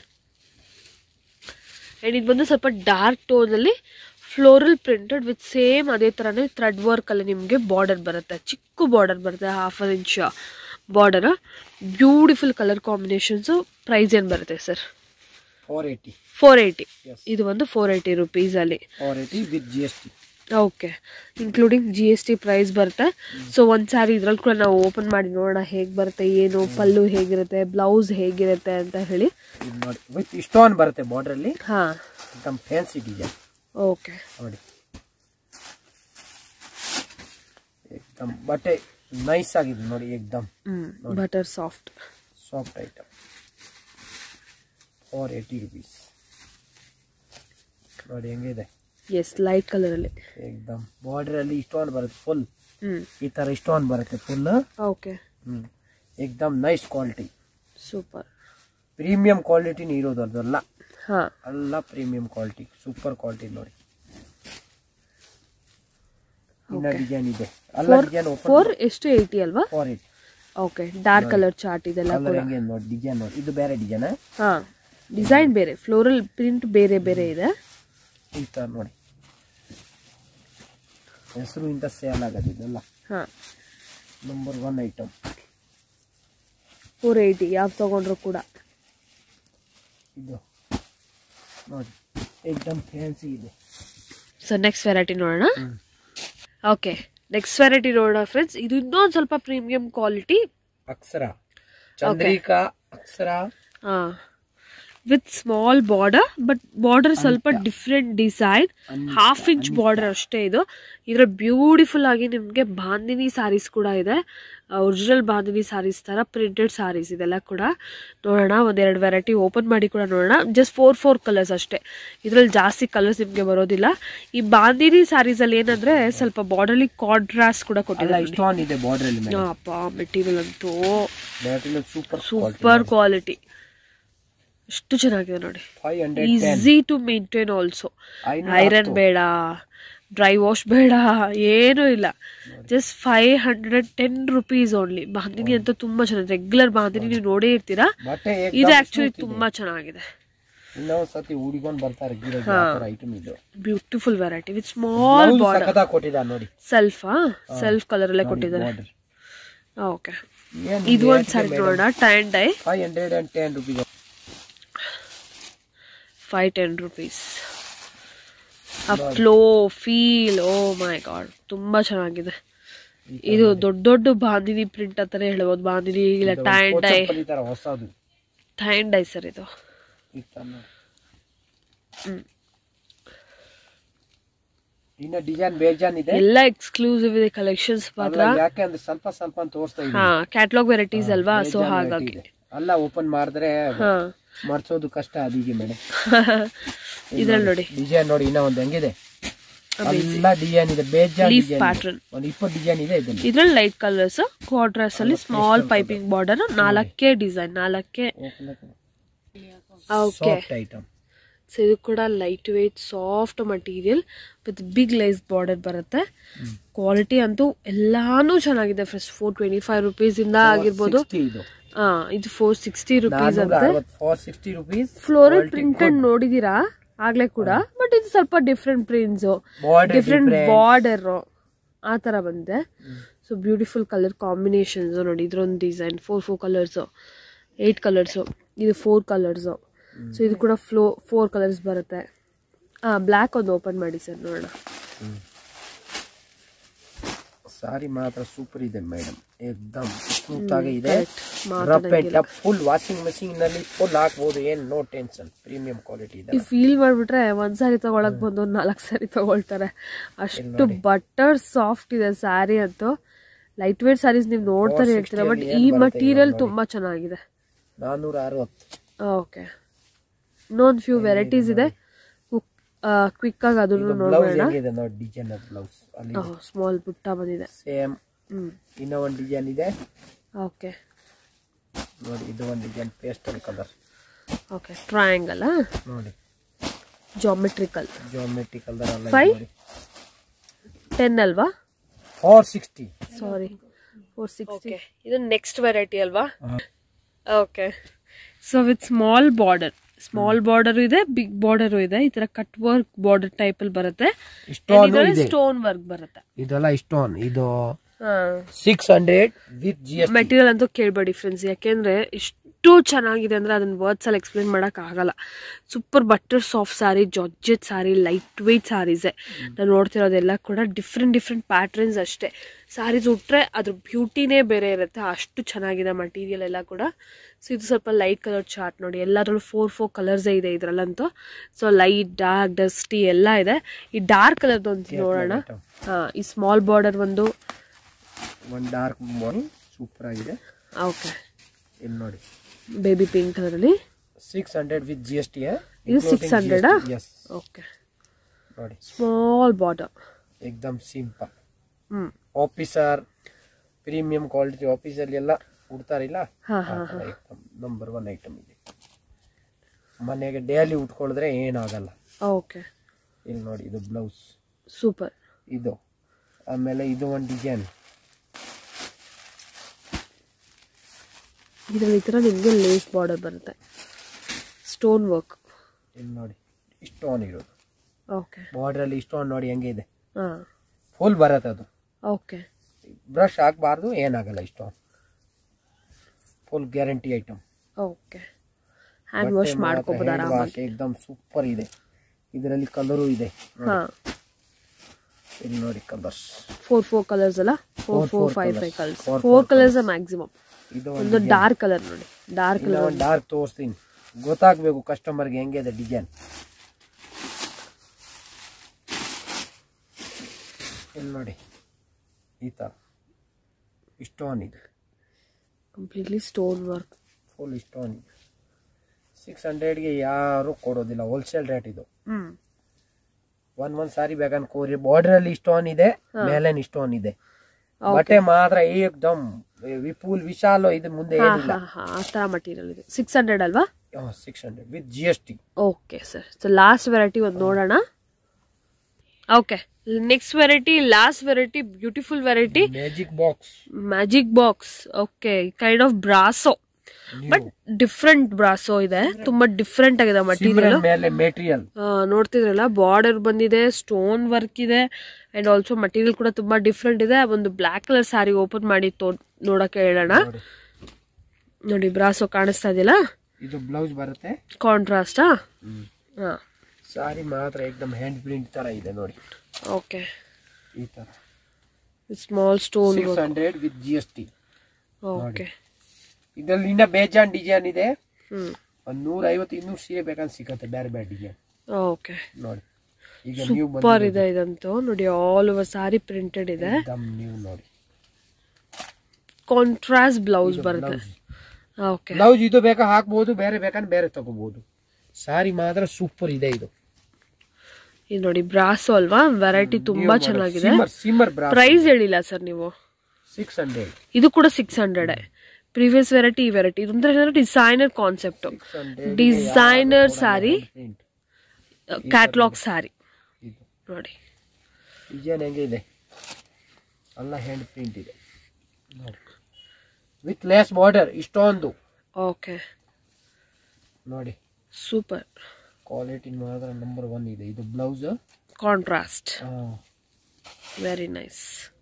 A: ಆ್ಯಂಡ್ ಇದು ಬಂದು ಸ್ವಲ್ಪ ಡಾರ್ಕ್ ಟೋನಲ್ಲಿ ಫ್ಲೋರಲ್ ಪ್ರಿಂಟೆಡ್ ವಿತ್ ಸೇಮ್ ಅದೇ ಥರನೇ ಥ್ರೆಡ್ ವರ್ಕಲ್ಲಿ ನಿಮಗೆ ಬಾರ್ಡರ್ ಬರುತ್ತೆ ಚಿಕ್ಕ ಬಾರ್ಡರ್ ಬರುತ್ತೆ half an inch border beautiful colour combinations price ಏನು ಬರುತ್ತೆ sir
B: four eighty
A: four eighty
B: Yes.
A: ಇದು ಒಂದು ಫೋರ್ ಏಯ್ಟಿ ರುಪೀಸಲ್ಲಿ
B: four eighty with G S T
A: okay including G S T price ಬರುತ್ತೆ ಸೊ ಒಂದು ಸಾರಿ ಇದ್ರಲ್ಲಿ ಕೂಡ ನಾವು ಓಪನ್ ಮಾಡಿ ನೋಡೋಣ ಹೇಗೆ ಬರುತ್ತೆ ಏನು ಪಲ್ಲು ಹೇಗಿರುತ್ತೆ ಬ್ಲೌಸ್ ಹೇಗಿರುತ್ತೆ ಅಂತ ಹೇಳಿ
B: ಇದು ನೋಡಿ ವಿತ್ ಇಷ್ಟೊಂದು ಬರುತ್ತೆ ಬಾರ್ಡರ್ ಅಲ್ಲಿ
A: ಹಾಂ
B: एकदम ಫ್ಯಾನ್ಸಿ ಡಿಸೈನ್
A: ಓಕೆ
B: ನೋಡಿ ಏಕ್ದಮ್ ಬಟ್ಟೆ ನೈಸ್ ಆಗಿದೆ ನೋಡಿ ಏಕ್ದಮ್
A: ಹ್ಞೂ butter soft
B: soft item four eighty rupees ನೋಡಿ ಹೆಂಗಿದೆ
A: ಎಸ್ ಲೈಟ್ ಕಲರಲ್ಲಿ
B: ಏಕ್ದಮ್ ಬಾರ್ಡರ್ ಅಲ್ಲಿ ಇಷ್ಟೊಂದು ಬರುತ್ತೆ ಫುಲ್
A: ಹ್ಞೂ
B: ಈ ತರ ಇಷ್ಟೊಂದು ಬರುತ್ತೆ ಫುಲ್
A: ಓಕೆ
B: ಹ್ಮ್ ಏಕ್ದಮ್ ನೈಸ್ ಕ್ವಾಲಿಟಿ
A: ಸೂಪರ್
B: ಪ್ರೀಮಿಯಂ ಕ್ವಾಲಿಟಿನ ಇರೋದು ಅದೆಲ್ಲ
A: ಹಾಂ
B: ಎಲ್ಲ ಪ್ರೀಮಿಯಂ ಕ್ವಾಲಿಟಿ ಸೂಪರ್ ಕ್ವಾಲಿಟಿ ನೋಡಿ ಇನ್ನ ಡಿಸೈನ್ ಇದೆ ಎಲ್ಲ ಡಿಸೈನ್ ಓಪನ್
A: ಫೋರ್ ಎಷ್ಟು ಏಯ್ಟಿ ಅಲ್ವಾ
B: four eight
A: okay dark colour chart ಇದೆಲ್ಲ
B: ಕಲರ್ ಹೆಂಗೆ ನೋಡಿ ಡಿಸೈನ್ ನೋಡಿ ಇದು ಬೇರೆ ಡಿಸೈನ್
A: ಹಾಂ ಡಿಸೈನ್ ಬೇರೆ ಫ್ಲೋರಲ್ ಪ್ರಿಂಟ್ ಬೇರೆ ಬೇರೆ ಇದೆ
B: ಈ ತರ ನೋಡಿ ಹೆಸರು ಇಂದ ಸೇಲ್ ಆಗೋದು ಇದೆಲ್ಲ
A: ಹಾಂ
B: number one item
A: four eighty ಯಾವ್ದು ತೊಗೊಂಡ್ರು ಕೂಡ
B: ಇದು ನೋಡಿ ಏಕ್ದಮ್ ಫ್ಯಾನ್ಸಿ ಇದೆ
A: ಸೊ ನೆಕ್ಸ್ಟ್ ವೆರೈಟಿ ನೋಡೋಣ ಓಕೆ ನೆಕ್ಸ್ಟ್ ವೆರೈಟಿ ನೋಡೋಣ ಫ್ರೆಂಡ್ಸ್ ಇದು ಇನ್ನೊಂದು ಸ್ವಲ್ಪ ಪ್ರೀಮಿಯಂ ಕ್ವಾಲಿಟಿ
B: ಅಕ್ಷರ ಚಂದ್ರಿಕಾ ಅಕ್ಷರ
A: ಹಾಂ with small border but border ಸ್ವಲ್ಪ different design half inch border ಅಷ್ಟೇ ಇದು ಇದರ ಬ್ಯೂಟಿಫುಲ್ ಆಗಿ ನಿಮಗೆ ಬಾಂದಿನಿ ಸಾರೀಸ್ ಕೂಡ ಇದೆ ಒರಿಜಿನಲ್ ಬಾಂದಿನಿ ಸಾರೀಸ್ ತರ ಪ್ರಿಂಟೆಡ್ ಸಾರೀಸ್ ಇದೆಲ್ಲ ಕೂಡ ನೋಡೋಣ ಒಂದೆರಡು ವೆರೈಟಿ ಓಪನ್ ಮಾಡಿ ಕೂಡ ನೋಡೋಣ ಜಸ್ಟ್ ಫೋರ್ ಫೋರ್ ಕಲರ್ಸ್ ಅಷ್ಟೇ ಇದ್ರಲ್ಲಿ ಜಾಸ್ತಿ ಕಲರ್ಸ್ ನಿಮಗೆ ಬರೋದಿಲ್ಲ ಈ ಬಾಂದಿನಿ ಸಾರೀಸ್ ಅಲ್ಲಿ ಏನಂದ್ರೆ ಸ್ವಲ್ಪ ಬಾರ್ಡರ್ಲಿ ಕಾಂಟ್ರಾಸ್ಟ್ ಕೂಡ
B: ಅಲ್ಲ
A: ಕೊಟ್ಟಿದ್ದಾರೆ
B: ಇಷ್ಟೊಂದು ಇದೆ ಬಾರ್ಡರ್ ಅಲ್ಲಿ
A: ಅಪ್ಪ ಮೆಟೀರಿಯಲ್ ಅಂತೂ
B: ಸೂಪರ್
A: ಸೂಪರ್ ಕ್ವಾಲಿಟಿ ಎಷ್ಟು ಚೆನ್ನಾಗಿದೆ ನೋಡಿ
B: five hundred
A: easy to maintain also iron ಬೇಡ ಡ್ರೈ ವಾಶ್ ಬೇಡ ಏನೂ ಇಲ್ಲ just five hundred ten rupees only bandhani ಅಂತ ತುಂಬಾ ಚೆನ್ನಾಗಿದೆ ರೆಗ್ಯುಲರ್ ಬಾಂದಿನಿ ನೀವು ನೋಡೇ ಇರ್ತೀರಾ
B: ಬಟ್ಟೆ
A: ಇದು ಆಕ್ಚುಲಿ ತುಂಬಾ ಚೆನ್ನಾಗಿದೆ
B: ಇನ್ನೊಂದ್ ಸತಿ ಹುಡಿಕೊಂಡು ಬರ್ತಾರೆ ಗಿರಾಕಿ ಐಟಮ್ ಇದು
A: beautiful variety with small border
B: ಸಖತ್ತಾಗಿ ಕೊಟ್ಟಿದ್ದಾರೆ ನೋಡಿ
A: ಸೆಲ್ಫ್ ಸೆಲ್ಫ್ ಕಲರ್ ಅಲ್ಲೇ ಕೊಟ್ಟಿದ್ದಾರೆ
B: ಬಾರ್ಡರ್
A: ಓಕೆ
B: ಏನ್
A: ಇದು ಒಂದ್ ಸಾರಿ ನೋಡೋಣ tie and dye
B: five hundred and ten rupees
A: five ten rupees ಆ flow feel oh my God ತುಂಬಾ ಚೆನ್ನಾಗಿದೆ ಇದು ದೊಡ್ಡ ದೊಡ್ಡ ಬಾಂದಿನಿ ಪ್ರಿಂಟ್ ಅಂತಾನೆ ಹೇಳ್ಬೋದು ಬಾಂದಿನಿ ಇಲ್ಲ ಟೈನ್ ಡೈ
B: ತರ ಹೊಸದು
A: ಟೈನ್ ಡೈ ಸರ್ ಇದು
B: ಈ ತರ ನೋಡಿ.
A: ಹ್ಮ್.
B: ಇನ್ನ ಡಿಸೈನ್ ಬೇಜಾನ್ ಇದೆ
A: ಎಲ್ಲ ಎಕ್ಸ್ಕ್ಲೂಸಿವ್ ಇದೆ ಕಲೆಕ್ಷನ್ಸ್ ಮಾತ್ರ
B: ಅಲ್ಲ, ಯಾಕೆ ಅಂದ್ರೆ ಸ್ವಲ್ಪ ಸ್ವಲ್ಪ ತೋರಿಸ್ತಾ ಇದೆ
A: ಹಾ ಕ್ಯಾಟ್ಲಾಗ್ ವೆರೈಟೀಸ್ ಅಲ್ವಾ ಸೊ ಹಾಗಾಗಿ
B: ಅಲ್ಲ ಓಪನ್ ಮಾಡಿದ್ರೆ
A: ಹಾ
B: ಮರ್ಸೋದು ಕಷ್ಟ ಅದೀಗೆ ಮೇಡಮ್
A: ಇದ್ರಲ್ಲಿ ನೋಡಿ
B: ಡಿಸೈನ್ ನೋಡಿ ಇನ್ನ ಒಂದ್ ಹೆಂಗಿದೆ ಎಲ್ಲ ಡಿಸೈನ್ ಇದೆ ಬೇಜಾನ್
A: ಲೀಫ್
B: ಡಿಸೈನ್
A: ಪ್ಯಾಟರ್ನ್
B: ಒಂದ್ ಇಪ್ಪತ್ತು ಡಿಸೈನ್ ಇದೆ ಇದರಲ್ಲಿ
A: ಇದ್ರಲ್ಲಿ ಲೈಟ್ ಕಲರ್ಸ್ ಕ್ವಾಡ್ರಸ್ ಅಲ್ಲಿ ಸ್ಮಾಲ್ ಪೈಪಿಂಗ್ ಬಾರ್ಡರ್ ನಾಲ್ಕೇ ಡಿಸೈನ್ ನಾಲ್ಕೇ ಓಕೆ
B: ಸಾಫ್ಟ್ ಐಟಮ್
A: ಸೊ ಇದು ಕೂಡ light weight soft material with big lace border ಬರುತ್ತೆ ಕ್ವಾಲಿಟಿ ಅಂತೂ ಎಲ್ಲಾನು ಚೆನ್ನಾಗಿದೆ fresh four twenty five rupees ಇಂದ ಆಗಿರ್ಬೋದು
B: ಇದು
A: ಆ ಇದು ಫೋರ್ ಸಿಕ್ಸ್ಟಿ ರುಪೀಸ್ ಅಂತೆ
B: four sixty rupees
A: floral printed ನೋಡಿದೀರಾ ಆಗ್ಲೇ ಕೂಡ ಬಟ್ ಇದು ಸ್ವಲ್ಪ different prints
B: border
A: different border ಆ ತರ ಬಂದಿದೆ ಸೊ ಬ್ಯೂಟಿಫುಲ್ ಕಲರ್ ಕಾಂಬಿನೇಷನ್ಸ್ ನೋಡಿ ಇದ್ರೊಂದು design four four colours eight colours ಇದು ಫೋರ್ ಕಲರ್ಸ್ ಸೊ ಇದು ಕೂಡ ಫ್ಲೋ ಫೋರ್ ಕಲರ್ಸ್ ಬರುತ್ತೆ ಆ ಬ್ಲ್ಯಾಕ್ ಒಂದು ಓಪನ್ ಮಾಡಿ ಸರ್ ನೋಡೋಣ
B: ಸಾರಿ ಮಾತ್ರ ಸೂಪರ್ ಇದೆ ಮೇಡಮ್ ಏಕ್ದಮ್ ಸ್ಮೂತ್ ಆಗಿ ಇದೆ
A: Correct.
B: Rough and tough full washing machine ನಲ್ಲಿ ಫುಲ್ ಹಾಕ್ಬೋದು ಏನ್ ನೋ ಟೆನ್ಷನ್ ಪ್ರೀಮಿಯಂ ಕ್ವಾಲಿಟಿ ಇದೆ
A: ಈ ಫೀಲ್ ಮಾಡ್ಬಿಟ್ರೆ ಒಂದ್ ಸಾರಿ ತಗೊಳಕ್ ಬಂದು ಒಂದ್ ನಾಲ್ಕು ಸಾರಿ ತಗೊಳ್ತಾರೆ ಅಷ್ಟು ಬಟರ್ ಸಾಫ್ಟ್ ಇದೆ ಸ್ಯಾರಿ ಅಂತೂ ಲೈಟ್ ವೇಟ್ ಸ್ಯಾರೀಸ್ ನೀವು ನೋಡ್ತಾನೆ ಇರ್ತೀರಾ ಬಟ್ ಈ ಮಟೀರಿಯಲ್ ತುಂಬಾ ಚೆನ್ನಾಗಿದೆ
B: ನಾನೂರ ಅರವತ್ತು
A: ಓಕೆ ಇನ್ನೊಂದು ಫ್ಯೂ ವೆರೈಟೀಸ್ ಇದೆ ಕ್ವಿಕ್ ಆಗಿ ಅದನ್ನು
B: ಬ್ಲೌಸ್
A: ನೋಡೋಣ
B: ಹೆಂಗಿದೆ ನೋಡಿ ಡಿಸೈನ್ ಬ್ಲೌಸ್ ಅಲ್ಲಿ
A: ಸ್ಮಾಲ್ ಪುಟ್ಟ ಬಂದಿದೆ
B: ಸೇಮ್
A: ಹ್ಮ್
B: ಇನ್ನೂ ಒಂದು ಡಿಸೈನ್ ಇದೆ
A: ಓಕೆ
B: ನೋಡಿ ಇದು ಒಂದು design pastel colour
A: okay triangle
B: ನೋಡಿ
A: ಜಾಮೆಟ್ರಿಕಲ್
B: ಜೋಮೆಟ್ರಿ ಕಲರ್ ಎಲ್ಲ
A: Five?
B: ನೋಡಿ
A: ಟೆನ್ ಅಲ್ವಾ
B: four sixty
A: sorry four sixty ಇದು ನೆಕ್ಸ್ಟ್ ವೆರೈಟಿ ಅಲ್ವಾ okay so with small border small border ಇದೆ ಬಿಗ್ ಬಾರ್ಡರ್ ಇದೆ ಈ ತರ ಕಟ್ ವರ್ಕ್ ಬಾರ್ಡರ್ ಟೈಪ್ ಅಲ್ಲಿ ಬರುತ್ತೆ
B: ಇಷ್ಟೊಂದು ಇದೆ
A: ಸ್ಟೋನ್ ವರ್ಕ್ ಬರುತ್ತೆ
B: ಇದೆಲ್ಲ ಇಷ್ಟೊಂದು ಇದು six hundred with G S
A: material ಅಂತೂ ಕೇಳಬೇಡಿ ಫ್ರೆಂಡ್ಸ್ ಯಾಕೆಂದ್ರೆ ಇಷ್ಟು ಚೆನ್ನಾಗಿದೆ ಅಂದ್ರೆ ಅದನ್ನ ವರ್ಡ್ಸ್ ಅಲ್ಲಿ ಎಕ್ಸ್ಪ್ಲೇನ್ ಮಾಡಕ್ ಆಗಲ್ಲ super butter soft sari georgette sari light weight ಸಾರೀಸೆ ನಾನು ನೋಡ್ತಿರೋದೆಲ್ಲ ಕೂಡ ಡಿಫ್ರೆಂಟ್ ಡಿಫ್ರೆಂಟ್ ಪ್ಯಾಟ್ರನ್ಸ್ ಅಷ್ಟೇ ಸಾರೀಸ್ ಉಟ್ರೆ ಅದ್ರ ಬ್ಯೂಟಿನೇ ಬೇರೆ ಇರುತ್ತೆ ಅಷ್ಟು ಚೆನ್ನಾಗಿದೆ ಮಟೀರಿಯಲ್ ಎಲ್ಲ ಕೂಡ ಸೊ ಇದು ಸ್ವಲ್ಪ ಲೈಟ್ ಕಲರ್ ಚಾರ್ಟ್ ನೋಡಿ ಎಲ್ಲದರಲ್ಲೂ ಫೋರ್ ಫೋರ್ ಕಲರ್ಸೇ ಇದೆ ಇದರಲ್ಲಂತೂ ಸೊ ಲೈಟ್ ಡಾರ್ಕ್ ಡಸ್ಟಿ ಎಲ್ಲ ಇದೆ ಈ ಡಾರ್ಕ್ ಕಲರ್ದು ಒಂದು ನೋಡೋಣ ಹಾಂ ಈ ಸ್ಮಾಲ್ ಬಾರ್ಡರ್ ಒಂದು
B: ಒಂದು ಡಾರ್ಕ್ ಬಾಡಿ ಸೂಪರ್ ಆಗಿದೆ
A: ಓಕೆ
B: ಇಲ್ಲಿ ನೋಡಿ
A: ಬೇಬಿ ಪಿಂಕ್ ಕಲರಲ್ಲಿ
B: six hundred with G S T
A: ಇದು 600 ಆ?
B: ಎಸ್
A: ಓಕೆ
B: ನೋಡಿ
A: ಸ್ಮಾಲ್ ಬಾರ್ಡರ್
B: ಏಕ್ದಮ್ ಸಿಂಪಲ್
A: ಹ್ಞೂ
B: ಆಫೀಸರ್ ಪ್ರೀಮಿಯಂ ಕ್ವಾಲಿಟಿ ಆಫೀಸಲ್ಲಿ ಎಲ್ಲ ಉಡ್ತಾರಿಲ್ಲ
A: ಹಾಂ ಹಾಂ
B: ನಂಬರ್ ಒನ್ ಐಟಮ್ ಇದೆ ಮನೆಗೆ ಡೈಲಿ ಉಟ್ಕೊಳಿದ್ರೆ ಏನಾಗಲ್ಲ
A: ಓಕೆ
B: ಇಲ್ಲಿ ನೋಡಿ ಇದು ಬ್ಲೌಸ್
A: ಸೂಪರ್
B: ಇದು ಆಮೇಲೆ ಇದು ಒಂದು ಡಿಸೈನ್
A: ಇದರಲ್ಲಿ ಈ ಥರ ನಿಮಗೆ ಲೇಸ್ ಬಾರ್ಡರ್ ಬರುತ್ತೆ ಸ್ಟೋನ್ ವರ್ಕ್
B: ಇಲ್ಲಿ ನೋಡಿ ಇಷ್ಟೊಂದು ಇರೋದು
A: ಓಕೆ
B: ಬಾರ್ಡ್ರಲ್ಲಿ ಇಷ್ಟೊಂದು ನೋಡಿ ಹೆಂಗೆ ಇದೆ
A: ಹಾಂ
B: ಫುಲ್ ಬರುತ್ತೆ ಅದು
A: ಓಕೆ
B: ಬ್ರಷ್ ಹಾಕ್ಬಾರ್ದು ಏನಾಗಲ್ಲ ಇಷ್ಟೊಂದು full guarantee item
A: okay hand wash ಮಾಡ್ಕೋಬೋದು ಆರಾಮಾಗಿ
B: ಏಕ್ದಮ್ ಸೂಪರ್ ಇದೆ ಇದರಲ್ಲಿ ಕಲರು ಇದೆ
A: ಹಾಂ
B: ಇಲ್ಲಿ ನೋಡಿ ಕಲರ್ಸ್
A: ಫೋರ್ ಫೋರ್ ಕಲರ್ಸ್ ಅಲ್ಲ four
B: Four,
A: four
B: four
A: five
B: colours.
A: Five colours
B: Four,
A: four colours maximum
B: ಇದು
A: ಒಂದು ಡಾರ್ಕ್ ಕಲರ್ ನೋಡಿ ಡಾರ್ಕ್
B: ಇಲ್ಲ
A: ಕಲರ್
B: ಒಂದು ಡಾರ್ಕ್ ತೋರಿಸ್ತೀನಿ ಗೊತ್ತಾಗ್ಬೇಕು ಕಸ್ಟಮರ್ಗೆ ಹೆಂಗಿದೆ ಡಿಸೈನ್ ಇಲ್ಲಿ ನೋಡಿ ಈ ಥರ ಇಷ್ಟೊಂದು ಇದೆ
A: ಕಂಪ್ಲೀಟ್ಲಿ ಸ್ಟೋನ್ ವರ್ಕ್
B: ಫುಲ್ ಇಷ್ಟೊಂದು ಇದೆ ಸಿಕ್ಸ್ ಹಂಡ್ರೆಡ್ಗೆ ಯಾರು ಕೊಡೋದಿಲ್ಲ ಹೋಲ್ಸೇಲ್ ರೇಟ್ ಇದು
A: ಹ್ಮ್
B: ಒಂದ್ ಒಂದ್ ಸಾರಿ ಬೇಕಂದ್ ಕೋರಿ ಬಾರ್ಡರ್ ಅಲ್ಲಿ ಇಷ್ಟೊಂದು ಇದೆ ಮೇಲೆ ಇಷ್ಟೊಂದು ಇದೆ ಬಟ್ಟೆ ಮಾತ್ರ ಏಕ್ದಮ್ ವಿಪುಲ್ ವಿಶಾಲ ಇದು ಮುಂದೆ
A: ಹಾ
B: ಏನಿಲ್ಲ
A: ಹಾ ಹಾ ಆ ಥರ ಮಟೀರಿಯಲ್ ಇದೆ ಸಿಕ್ಸ್ ಹಂಡ್ರೆಡ್ ಅಲ್ವಾ
B: six hundred with G S T
A: okay sir so last variety ಒಂದು ನೋಡೋಣ okay next variety last variety beautiful variety
B: magic box
A: magic box okay kind of brasso but different brasso ಇದೆ ತುಂಬಾ different ಆಗಿದೆ material
B: ಮೇಲೆ material
A: ನೋಡ್ತಿದ್ರಲ್ಲ border ಬಂದಿದೆ stone work ಇದೆ and also material ಕೂಡ ತುಂಬಾ ಡಿಫ್ರೆಂಟ್ ಇದೆ ಒಂದು ಬ್ಲ್ಯಾಕ್ ಕಲರ್ ಸ್ಯಾರಿ ಓಪನ್ ಮಾಡಿ ತೋ ನೋಡಕ್ಕೆ ಹೇಳೋಣ
B: ನೋಡಿ
A: ನೋಡಿ ಬ್ರಾಸೋ ಕಾಣಿಸ್ತಾ ಇದೆಯಲ್ಲ
B: ಇದು ಬ್ಲೌಸ್ ಬರುತ್ತೆ
A: ಕಾಂಟ್ರಾಸ್ಟಾ ಹಾ
B: ಸಾರಿ ಮಾತ್ರ ಏಕ್ದಮ್ ಹ್ಯಾಂಡ್ ಪ್ರಿಂಟ್ ತರ ಇದೆ ನೋಡಿ
A: ಓಕೆ
B: ಈ ತರ
A: small stone
B: six hundred with G S T
A: okay
B: ಇದರಲ್ಲಿ ಇನ್ನ ಬೇಜಾನ್ ಡಿಸೈನ್ ಇದೆ
A: ಹ್ಮ್
B: ಒಂದ್ ನೂರ ಐವತ್ತು ಇನ್ನೂರು ಸೀರೆ ಬೇಕಂತ ಸಿಗತ್ತೆ ಬೇರೆ ಬೇರೆ ಡಿಸೈನ್
A: ಓಕೆ
B: ನೋಡಿ ಈಗ ನೀವು
A: ಸೂಪರ್ ಇದೆ ಇದಂತೂ ನೋಡಿ ಆಲ್ ಓವರ್ ಸಾರಿ ಪ್ರಿಂಟೆಡ್ ಇದೆ
B: ದಮ್ ನೀವು ನೋಡಿ
A: ಕಾಂಟ್ರಾಸ್ಟ್ ಬ್ಲೌಸ್ ಬರುತ್ತೆ
B: ಬ್ಲೌಸ್
A: ಓಕೆ
B: ಬ್ಲೌಸ್ ಇದು ಬೇಕಾ ಹಾಕ್ಬೋದು ಬೇರೆ ಬೇಕಂದ್ರೆ ಬೇರೆ ತಗೋಬಹುದು ಸಾರಿ ಮಾತ್ರ ಸೂಪರ್ ಇದೆ ಇದು
A: ಇದು ನೋಡಿ ಬ್ರಾಸೋ ಅಲ್ವಾ ವೆರೈಟಿ ತುಂಬಾ ಚೆನ್ನಾಗಿದೆ
B: ಸಿಮ್ಮರ್ ಸಿಮ್ಮರ್ ಬ್ರಾ
A: ಪ್ರೈಸ್ ಹೇಳಿಲ್ಲ ಸರ್ ನೀವು
B: ಸಿಕ್ಸ್ ಹಂಡ್ರೆಡ್
A: ಇದು ಕೂಡ ಸಿಕ್ಸ್ ಹಂಡ್ರೆಡ್ ಪ್ರೀವಿಯಸ್ ವೆರೈಟಿ ಈ ವೆರೈಟಿ ಇದೊಂಥರ designer concept
B: six hundred
A: designer sari
B: print
A: catalogue sari
B: ಇದು
A: ನೋಡಿ
B: ಡಿಸೈನ್ ಹೆಂಗೆ ಇದೆ ಎಲ್ಲ ಹ್ಯಾಂಡ್ ಪ್ರಿಂಟ್ ಇದೆ ವಿತ್ ಲೆಸ್ ಬಾರ್ಡರ್ ಇಷ್ಟೊಂದು
A: ಓಕೆ
B: ನೋಡಿ
A: ಸೂಪರ್
B: ಕ್ವಾಲಿಟಿ ಮಾತ್ರ ನಂಬರ್ ಒನ್ ಇದೆ ಇದು ಬ್ಲೌಸ್
A: ಕಾಂಟ್ರಾಸ್ಟ್ ವೆರಿ ನೈಸ್